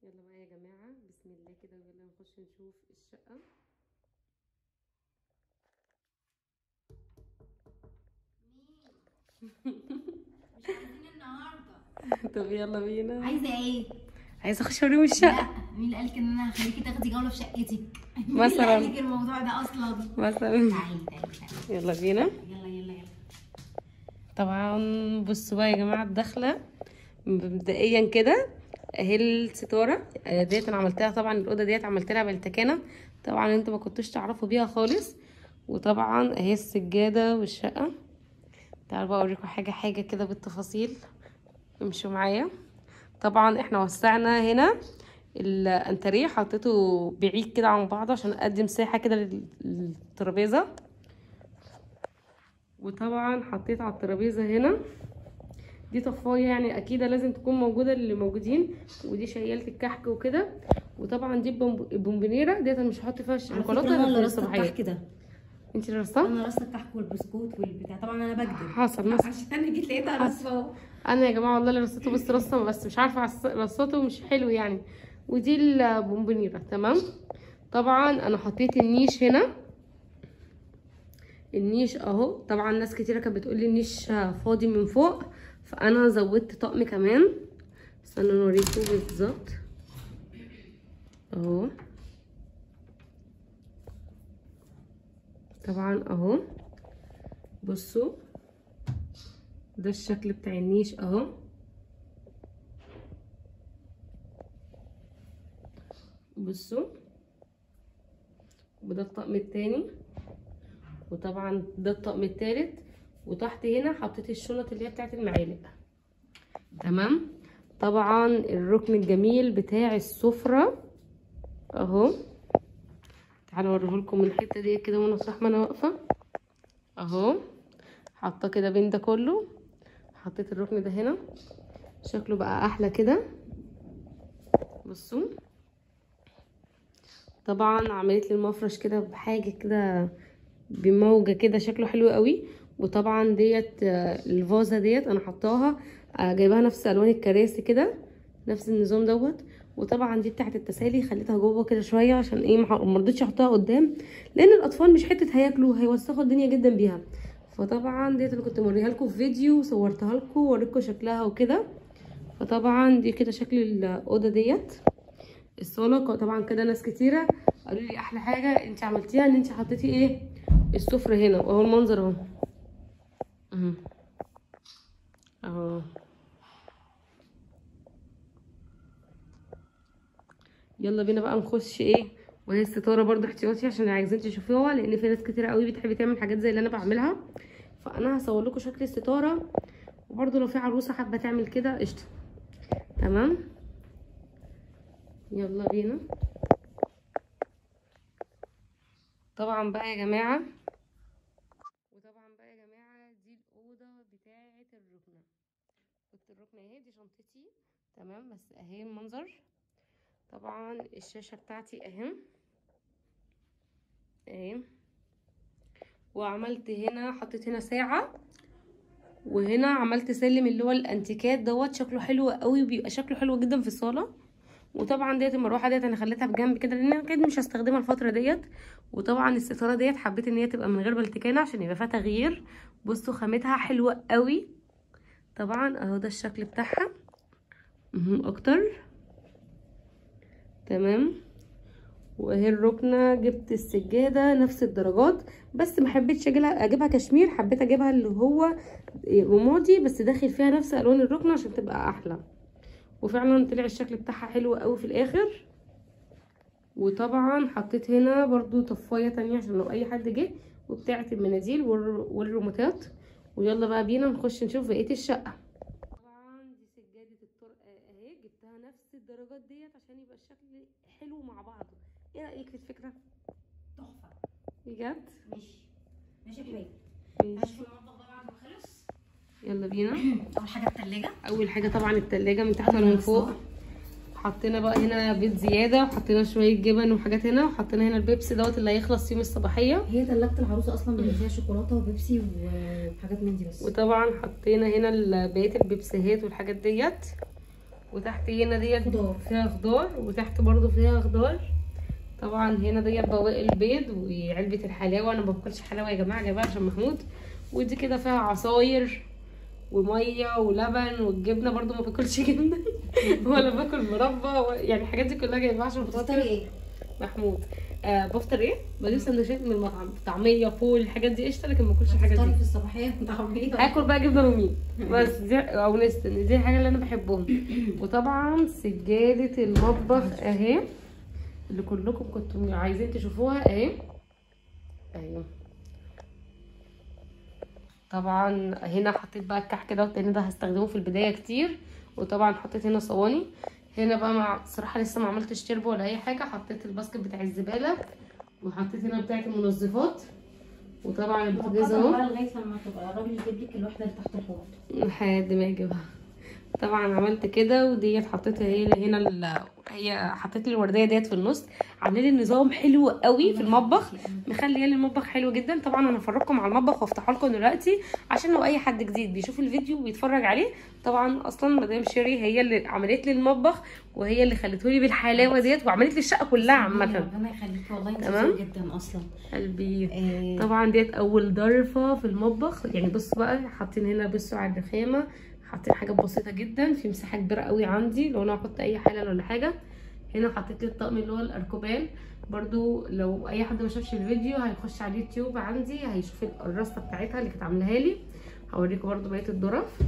يلا بقى يا جماعة بسم الله كده ويلا نخش نشوف الشقة مش عايزين النهارده طب يلا بينا عايزه ايه؟ عايزة اخش اوريهم لا الشقة مين اللي قالك ان انا هخليكي تاخدي جوله في شقتي؟ مين مثلاً. اللي قالك الموضوع ده اصلا؟ مثلا تعالي تعالي تعالي يلا بينا يلا يلا يلا طبعا بصوا بقى يا جماعة الدخلة مبدئيا كده اهي الستارة آه، ديت انا عملتها طبعا الأوضة ديت عملت لها بالتكانة طبعا انتوا ما كنتوش تعرفوا بيها خالص وطبعا اهي السجادة والشقة تعالوا بقى اوريكم حاجة حاجة كده بالتفاصيل امشوا معايا طبعا احنا وسعنا هنا الانتريه حطيته بعيد كده عن بعضه عشان اقدم مساحة كده لل- للترابيزة وطبعا حطيت على الترابيزه هنا دي طفايه يعني اكيد لازم تكون موجوده اللي موجودين ودي شياله الكحك وكده وطبعا دي البومب- البومبونيره ديت انا مش هحط فيها على فكره الشوكولاته انا اللي غير رصت الصباحيه الكحك ده انت اللي رصاه انا رصت الكحك والبسكوت والبتاع طبعا انا بكذب حصل مثلا عشان انا جيت لقيتها رصاه انا يا جماعه والله اللي رصيته بس رصه بس مش عارفه عص- رصته مش حلو يعني ودي البومبونيره تمام طبعا انا حطيت النيش هنا النيش اهو طبعا ناس كتيره كانت بتقول لي النيش فاضي من فوق فانا زودت طقم كمان استنوا نوريكم بالظبط اهو طبعا اهو بصوا ده الشكل بتاع النيش اهو بصوا وده الطقم التاني وطبعا ده الطقم التالت وتحت هنا حطيت الشنط اللي هي بتاعت المعالق تمام طبعا الركن الجميل بتاع السفرة اهو تعالوا اوريهولكم من الحته دي كده وانا صح ما انا واقفه اهو حاطه كده بين ده كله حطيت الركن ده هنا شكله بقى احلى كده بصوا طبعا عملت لي المفرش كده بحاجه كده بموجه كده شكله حلو قوي وطبعا ديت آه، الفازه ديت انا حطاها آه، جايباها نفس الوان الكراسي كده نفس النظام دوت وطبعا دي بتاعت التسالي خليتها جوه كده شويه عشان ايه ما ما رضيتش احطها قدام لان الاطفال مش حته هياكلوا هيوسخوا الدنيا جدا بيها فطبعا ديت اللي كنت موريها لكم في فيديو وصورتها لكم ووريكم شكلها وكده فطبعا دي كده شكل الاوضه ديت الصاله طبعا كده ناس كتيره قالوا لي احلى حاجه انت عملتيها ان انت حطيتي ايه السفره هنا واهو المنظر اهو اهو اهو يلا بينا بقى نخش ايه وهي الستاره برضو احتياطي عشان عايزين تشوفوها لان في ناس كتير قوي بتحب تعمل حاجات زي اللي انا بعملها فانا هصور لكم شكل الستاره وبرضو لو في عروسه حابه تعمل كده قشطه تمام يلا بينا طبعا بقى يا جماعه وطبعا بقى يا جماعه دي الاوضه بتاعه الركنه كنت الركنه اهي دي شنطتي تمام بس اهي المنظر طبعا الشاشه بتاعتي اهي اهي وعملت هنا حطيت هنا ساعه وهنا عملت سلم اللي هو الانتيكات دوت شكله حلو قوي وبيبقى شكله حلو جدا في الصاله وطبعا ديت المروحه ديت انا خليتها بجنب كده لان انا اكيد مش هستخدمها الفتره ديت وطبعا الستاره ديت حبيت ان هي تبقى من غير بلتكانه عشان يبقى فيها تغيير بصوا خامتها حلوه قوي طبعا اهو ده الشكل بتاعها مهم اكتر تمام واهي الركنه جبت السجاده نفس الدرجات بس ما حبيتش اجيبها اجيبها كشمير حبيت اجيبها اللي هو رمادي بس داخل فيها نفس الوان الركنه عشان تبقى احلى وفعلا طلع الشكل بتاعها حلو قوي في الاخر وطبعا حطيت هنا برضو طفايه تانية عشان لو اي حد جه وبتاعه المناديل والر- والريموتات ويلا بقى بينا نخش نشوف بقيه الشقه طبعا دي سجاده الطرقه اهي جبتها نفس الدرجات ديت عشان يبقى الشكل حلو مع بعضه ايه رايك في الفكره تحفه بجد ماشي ماشي يا حبيبي ماشي. هشوف المطبخ ده بعد ما خلص يلا بينا اول حاجه التلاجة اول حاجه طبعا التلاجة من تحت ولا من فوق حطينا بقى هنا بيض زياده وحطينا شويه جبن وحاجات هنا وحطينا هنا البيبسي دوت اللي هيخلص يوم الصباحيه هي تلاجة العروسه اصلا بيبقى فيها شوكولاته وبيبسي وحاجات من دي بس وطبعا حطينا هنا ال- بقيه البيبسيهات والحاجات ديت وتحت هنا ديت خضار. فيها خضار وتحت برضو فيها خضار طبعا هنا ديت بواقي البيض وعلبة الحلاوة انا ما باكلش حلاوة يا جماعة جايبها عشان محمود ودي كده فيها عصاير ومية ولبن والجبنة برضو ما باكلش جبنة ولا باكل مربى و- يعني الحاجات دي كلها جايبها عشان بتفطري خاطر ايه؟ محمود آه بفطر ايه؟ بجيب سندوتشات من المطعم طعمية فول الحاجات دي قشطة لكن ما باكلش الحاجات بتفطري دي في الصباحيه طعميه هاكل بقى جبنه رومي بس دي او نستن دي الحاجه اللي انا بحبهم وطبعا سجاده المطبخ اهي اللي كلكم كنتم عايزين تشوفوها اهي ايوه طبعا هنا حطيت بقى الكحك دوت لان ده هستخدمه في البدايه كتير وطبعا حطيت هنا صواني هنا بقى مع صراحه لسه ما عملتش تربو ولا اي حاجه حطيت الباسكت بتاع الزباله وحطيت هنا بتاعه المنظفات وطبعا البوتاجاز اهو بقى لغايه لما تبقى الراجل يجيب لك الوحده اللي تحت الحوض لحد ما اجيبها طبعا عملت كده وديت حطيتها هي هنا ال... هي حطيت لي الورديه ديت في النص عامله لي نظام حلو قوي في المطبخ مخليه لي المطبخ حلو جدا طبعا انا هفرجكم على المطبخ وافتحه لكم دلوقتي عشان لو اي حد جديد بيشوف الفيديو وبيتفرج عليه طبعا اصلا مدام شيري هي اللي عملت لي المطبخ وهي اللي خلته لي بالحلاوه ديت وعملت لي الشقه كلها عامه ربنا يخليكي والله انت تمام. ذوق جدا اصلا قلبي آه، طبعا ديت اول ضرفه في المطبخ يعني بصوا بقى حاطين هنا بصوا على الرخامه حاطين حاجات بسيطه جدا في مساحه كبيره قوي عندي لو انا هحط اي حلل ولا حاجه هنا حطيت لي الطقم اللي هو الاركوبال برضو لو اي حد ما شافش الفيديو هيخش على اليوتيوب عندي هيشوف الرصه بتاعتها اللي كانت عاملاها لي هوريكم برضو بقيه الظرف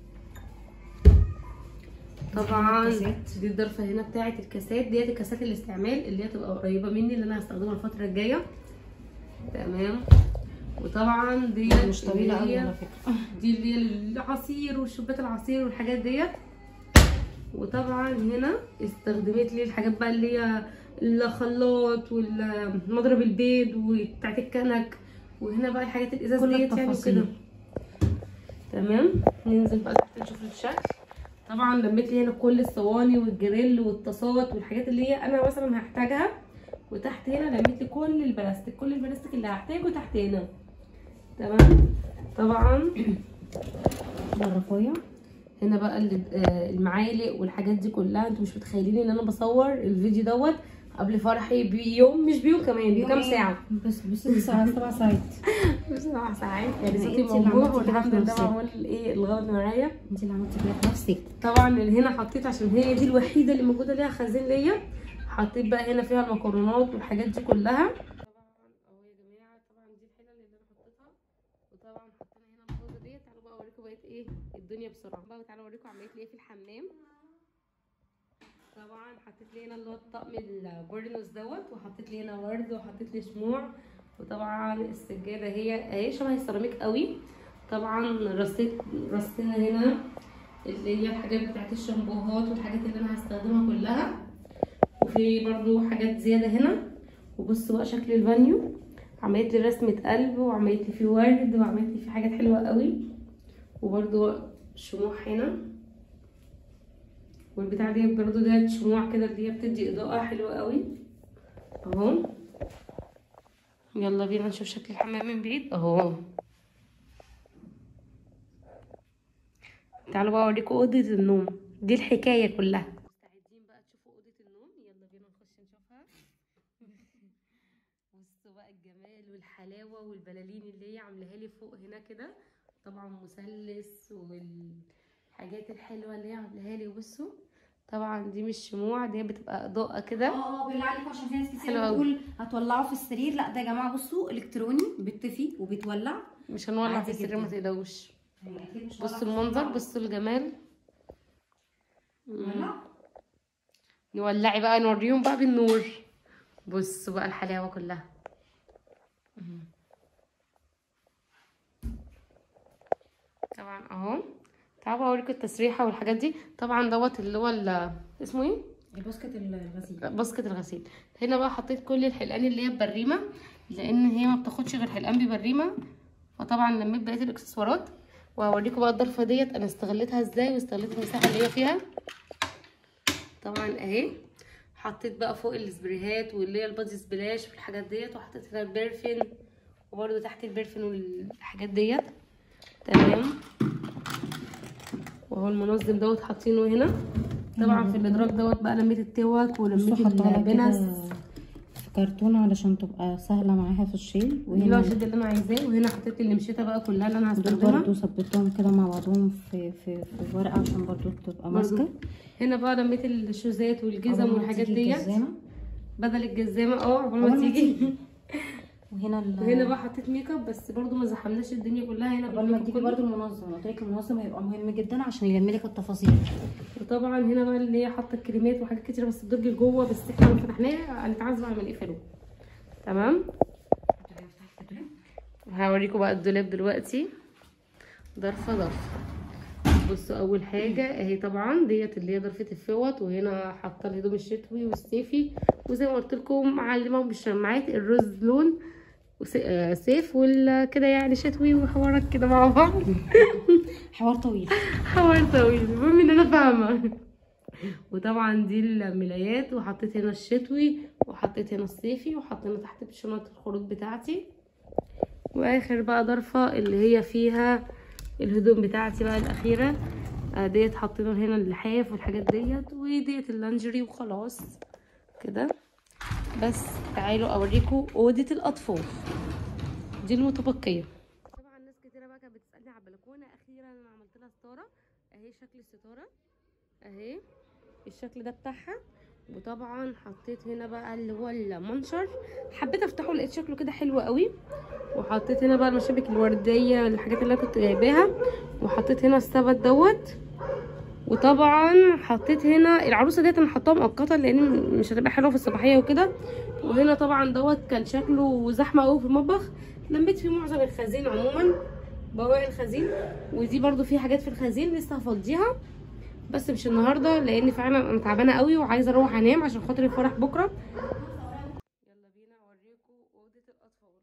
طبعا الكاسات. دي الضرفه هنا بتاعه الكاسات ديت الكاسات الاستعمال اللي هي تبقى قريبه مني اللي انا هستخدمها الفتره الجايه تمام وطبعا ديت مش طويله اللي قوي هي- على فكره دي اللي هي العصير وشبات العصير والحاجات ديت وطبعا هنا استخدمت لي الحاجات بقى اللي هي الخلاط والمضرب البيض وبتاعت الكنك وهنا بقى الحاجات الازاز كل ديت يعني التفاصيل. وكده تمام ننزل بقى تحت نشوف الشكل طبعا لميت لي هنا كل الصواني والجريل والطاسات والحاجات اللي هي انا مثلا هحتاجها وتحت هنا لميت لي كل البلاستيك كل البلاستيك اللي هحتاجه تحت هنا تمام طبعا الرفايع هنا بقى ال- آه، المعالق والحاجات دي كلها انتوا مش متخيلين ان انا بصور الفيديو دوت قبل فرحي بيوم مش بيوم كمان بكام ساعه بس بست ساعات سبع ساعات بسبع ساعات يعني يعني صوتي انتي اللي موجوع عملتي كده والحمد في لله نفسك. معمول ايه الغلط معايا انت اللي عملتي كده في نفسك طبعا اللي هنا حطيت عشان هي دي الوحيده اللي موجوده ليها خزين ليا حطيت بقى هنا فيها المكرونات والحاجات دي كلها طبعا اهو يا جماعه طبعا دي الحله اللي انا حطيتها وطبعا حطينا هنا الفوزه ديت تعالوا بقى اوريكم بقيت ايه الدنيا بسرعه بقى تعالوا اوريكم عملت لي ايه في الحمام طبعا حطيت لي هنا اللي هو الطقم البورنوس دوت وحطيت لي هنا ورد وحطيت لي شموع وطبعا السجاده هي اهي شبه السيراميك قوي طبعا رصيت رصينا هنا اللي هي الحاجات بتاعت الشامبوهات والحاجات اللي انا هستخدمها كلها وفي برضو حاجات زياده هنا وبصوا بقى شكل البانيو عملت لي رسمه قلب وعملت لي فيه ورد وعملت لي فيه حاجات حلوه قوي وبرضو شموع هنا والبتاع دي برضو ديت شموع كده اللي هي بتدي اضاءه حلوه قوي اهو يلا بينا نشوف شكل الحمام من بعيد اهو تعالوا بقى اوريكم اوضه النوم دي الحكايه كلها مستعدين بقى تشوفوا اوضه النوم يلا بينا نخش نشوفها بصوا بقى الجمال والحلاوه والبلالين اللي هي عاملاها لي فوق هنا كده طبعا مثلث والحاجات الحلوه اللي هي عاملاها لي بصوا طبعا دي مش شموع دي بتبقى اضاءه كده اه اه بالله عليكم عشان في ناس كتير حلو أوي. بتقول هتولعوا في السرير لا ده يا جماعه بصوا الكتروني بيطفي وبيتولع مش هنولع عادي في السرير ما جدا. تقلقوش يعني اكيد مش بصوا هولع في المنظر السرير. بصوا الجمال ولع نولعي بقى نوريهم بقى بالنور بصوا بقى الحلاوه كلها مم. طبعا اهو تعالوا بقى اوريكم التسريحه والحاجات دي طبعا دوت اللي هو ال- اسمه ايه الباسكت الغسيل باسكت الغسيل هنا بقى حطيت كل الحلقان اللي هي ببريمه لان هي ما بتاخدش غير حلقان ببريمه فطبعا لميت بقيه الاكسسوارات وهوريكم بقى الضرفه ديت انا استغلتها ازاي واستغلت المساحه اللي هي فيها طبعا اهي حطيت بقى فوق السبريهات واللي هي البادي سبلاش والحاجات ديت وحطيت هنا البرفين وبرده تحت البرفين والحاجات ديت تمام وهو المنظم دوت حاطينه هنا طبعا في الادراج دوت بقى لميت التوك ولميت بصوا حطها لك البنس كده في كرتون علشان تبقى سهله معاها في الشيل دي وهنا الوشد اللي انا عايزاه وهنا حطيت المشيطه بقى كلها اللي انا دول هستخدمها برضو ثبتهم كده مع بعضهم في في في ورقه عشان برضو تبقى ماسكه هنا بقى لميت الشوزات والجزم عقبال ما والحاجات تيجي ديت الجزامة. بدل الجزامه اه عقبال عقبال ما ما تيجي وهنا ال- وهنا بقى حطيت ميك اب بس برضو ما زحمناش الدنيا كلها هنا قبل ما بالميك اب تجيبي كله. برضو المنظم قلت لك المنظم هيبقى مهم جدا عشان يلم لك التفاصيل وطبعا هنا بقى اللي هي حاطه كريمات وحاجات كتيره بس الدرج جوه بس احنا لما فتحناه هنتعذب على ما نقفله تمام هوريكم بقى الدولاب دلوقتي ظرفه ظرفه بصوا اول حاجه اهي طبعا ديت اللي هي ظرفه الفوط وهنا حاطه الهدوم الشتوي والصيفي وزي ما قلت لكم معلمه بالشماعات الروز لون وس- آه، صيف وكده يعني شتوي وحوارات كده مع بعض حوار طويل حوار طويل المهم ان انا فاهمه وطبعا دي الملايات وحطيت هنا الشتوي وحطيت هنا الصيفي وحطينا تحت شنط الخروج بتاعتي واخر بقى ضرفه اللي هي فيها الهدوم بتاعتي بقى الاخيره آه، ديت حطينا هنا اللحاف والحاجات ديت وديت اللانجري وخلاص كده بس تعالوا اوريكم اوضه الاطفال دي المتبقيه طبعا ناس كتيره بقى كانت بتسالني على البلكونه اخيرا انا عملت لها ستاره اهي شكل الستاره اهي الشكل ده بتاعها وطبعا حطيت هنا بقى اللي هو المنشر حبيت افتحه لقيت شكله كده حلو قوي وحطيت هنا بقى المشابك الورديه الحاجات اللي انا كنت جايباها وحطيت هنا السبت دوت وطبعا حطيت هنا العروسه ديت انا حطاها مؤقتا لان مش هتبقى حلوه في الصباحيه وكده وهنا طبعا دوت كان شكله زحمه قوي في المطبخ لميت فيه معظم الخزين عموما بواقي الخزين ودي برضو في حاجات في الخزين لسه هفضيها بس مش النهارده لان فعلا انا تعبانه قوي وعايزه اروح انام عشان خاطر الفرح بكره يلا بينا اوريكم اوضه الاطفال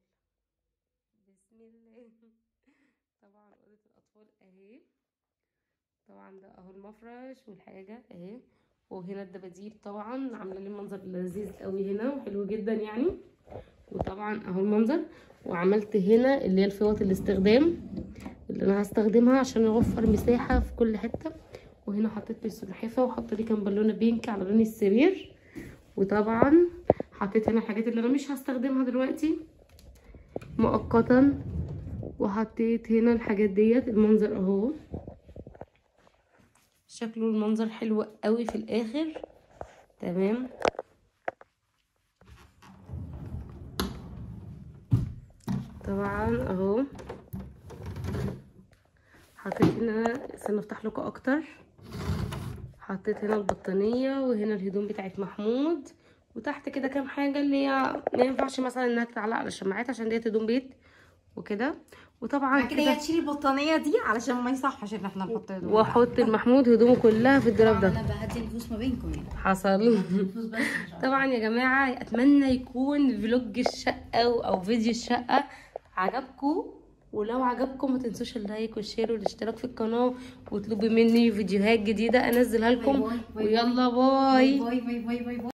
بسم الله طبعا اوضه الاطفال اهي طبعا ده اهو المفرش والحاجه اهي وهنا الدباديب طبعا عامله لي منظر لذيذ قوي هنا وحلو جدا يعني وطبعا اهو المنظر وعملت هنا اللي هي الفوط الاستخدام اللي انا هستخدمها عشان اوفر مساحه في كل حته وهنا حطيت لي السلحفاه وحطيت لي كام بالونه بينك على لون السرير وطبعا حطيت هنا الحاجات اللي انا مش هستخدمها دلوقتي مؤقتا وحطيت هنا الحاجات ديت المنظر اهو شكله المنظر حلو قوي في الاخر تمام طبعا اهو حطيت هنا استنى افتح لكم اكتر حطيت هنا البطانيه وهنا الهدوم بتاعت محمود وتحت كده كام حاجه اللي هي ما ينفعش مثلا انها تتعلق على الشماعات عشان ديت هدوم بيت وكده وطبعا بعد كده هي تشيلي البطانيه دي علشان ما يصحش ان احنا نحط هدوم واحط المحمود هدومه كلها في الدولاب ده انا بهدي النفوس ما بينكم يعني حصل النفوس بس طبعا يا جماعه اتمنى يكون فلوج الشقه او أو فيديو الشقه عجبكم ولو عجبكم ما تنسوش اللايك والشير والاشتراك في القناه واطلبوا مني فيديوهات جديده انزلها لكم باي باي باي. ويلا باي باي باي باي باي باي